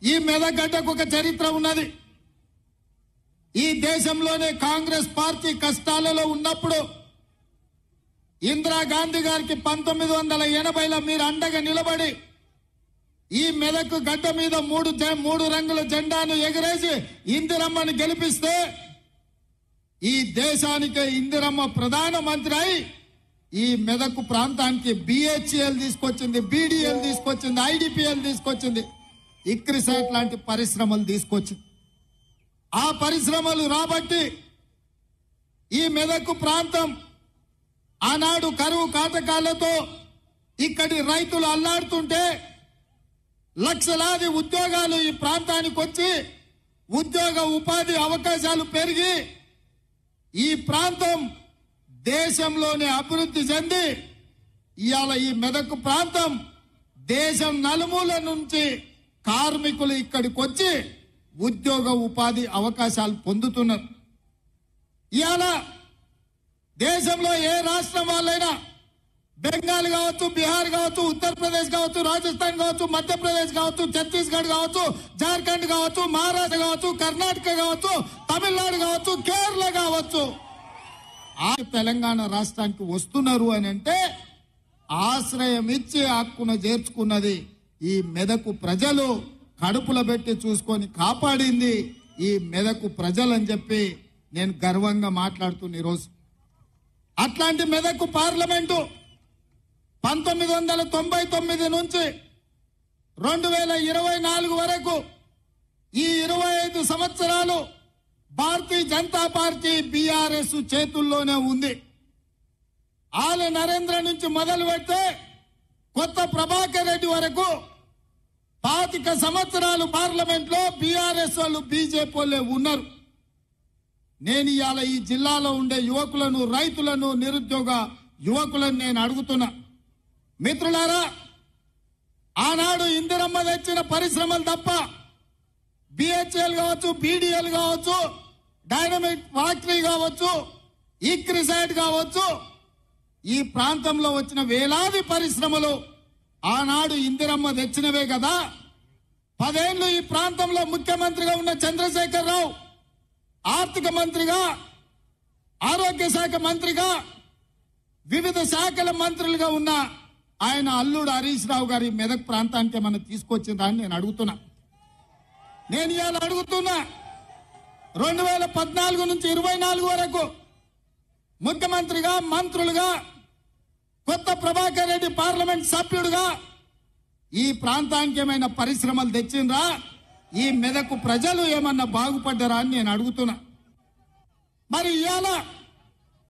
ఈ మెదగడ్డకు ఒక చరిత్ర ఉన్నది ఈ దేశంలోనే కాంగ్రెస్ పార్టీ కష్టాలలో ఉన్నప్పుడు ఇందిరాగాంధీ గారికి పంతొమ్మిది వందల ఎనభైలో మీరు అండగా నిలబడి ఈ మెదకు గడ్డ మీద మూడు జె- మూడు రంగుల జెండాను ఎగరేసి ఇందిరమ్మను గెలిపిస్తే ఈ దేశానికి ఇందిరమ్మ ప్రధానమంత్రి అయి ఈ మెదకు ప్రాంతానికి బిహెచ్ఎల్ తీసుకొచ్చింది బీడీఎల్ తీసుకొచ్చింది ఐడిపిఎల్ తీసుకొచ్చింది ఇక్రిసాట్ లాంటి పరిశ్రమలు తీసుకొచ్చింది ఆ పరిశ్రమలు రాబట్టి ఈ మెదకు ప్రాంతం ఆనాడు కరువు కాటకాలతో ఇక్కడి రైతులు అల్లాడుతుంటే లక్షలాది ఉద్యోగాలు ఈ ప్రాంతానికి వచ్చి ఉద్యోగ ఉపాధి అవకాశాలు పెరిగి ఈ ప్రాంతం దేశంలోనే అభివృద్ధి చెంది ఇవాళ ఈ మెదక్ ప్రాంతం దేశం నలుమూల నుంచి కార్మికులు ఇక్కడికి వచ్చి ఉద్యోగ ఉపాధి అవకాశాలు పొందుతున్నారు ఇవాళ దేశంలో ఏ రాష్ట్రం వాళ్ళైనా బెంగాల్ కావచ్చు బీహార్ కావచ్చు ఉత్తరప్రదేశ్ కావచ్చు రాజస్థాన్ కావచ్చు మధ్యప్రదేశ్ కావచ్చు ఛత్తీస్గఢ్ కావచ్చు జార్ఖండ్ కావచ్చు మహారాష్ట్ర కావచ్చు కర్ణాటక కావచ్చు తమిళనాడు కావచ్చు కేరళ కావచ్చు ఆ తెలంగాణ రాష్ట్రానికి వస్తున్నారు అని అంటే ఆశ్రయం ఇచ్చి హక్కున చేర్చుకున్నది ఈ మెదకు ప్రజలు కడుపులో పెట్టి చూసుకొని కాపాడింది ఈ మెదకు ప్రజలని చెప్పి నేను గర్వంగా మాట్లాడుతున్న ఈరోజు అట్లాంటి మెదకు పార్లమెంటు పంతొమ్మిది వందల తొంభై తొమ్మిది నుంచి రెండు వేల ఇరవై నాలుగు వరకు ఈ ఇరవై ఐదు సంవత్సరాలు భారతీయ జనతా పార్టీ బీఆర్ఎస్ చేతుల్లోనే ఉంది ఆల నరేంద్ర నుంచి మొదలు పెడితే కొత్త ప్రభాకర్ రెడ్డి వరకు పాతిక సంవత్సరాలు పార్లమెంట్ లో బీఆర్ఎస్ వాళ్ళు బీజేపీ వాళ్ళే ఉన్నారు నేను ఇవాళ ఈ జిల్లాలో ఉండే యువకులను రైతులను నిరుద్యోగ యువకులను నేను అడుగుతున్నా మిత్రులారా ఆనాడు ఇందిరమ్మ తెచ్చిన పరిశ్రమలు తప్ప బిహెచ్ఎల్ కావచ్చు బీడీఎల్ కావచ్చు డైనమిక్ ఫ్యాక్టరీ కావచ్చు ఈక్రిసైడ్ కావచ్చు ఈ ప్రాంతంలో వచ్చిన వేలాది పరిశ్రమలు ఆనాడు ఇందిరమ్మ తెచ్చినవే కదా పదేళ్లు ఈ ప్రాంతంలో ముఖ్యమంత్రిగా ఉన్న చంద్రశేఖర్ రావు ఆర్థిక మంత్రిగా ఆరోగ్య శాఖ మంత్రిగా వివిధ శాఖల మంత్రులుగా ఉన్న ఆయన అల్లుడు హరీష్ రావు గారి మెదక్ ప్రాంతానికి ఏమన్నా తీసుకొచ్చిందా అని నేను అడుగుతున్నా నేను ఇవాళ అడుగుతున్నా రెండు వేల పద్నాలుగు నుంచి ఇరవై నాలుగు వరకు ముఖ్యమంత్రిగా మంత్రులుగా కొత్త ప్రభాకర్ రెడ్డి పార్లమెంట్ సభ్యుడుగా ఈ ప్రాంతానికి ఏమైనా పరిశ్రమలు తెచ్చిండ్రా ఈ మెదకు ప్రజలు ఏమన్నా బాగుపడ్డారా అని నేను అడుగుతున్నా మరి ఇవాళ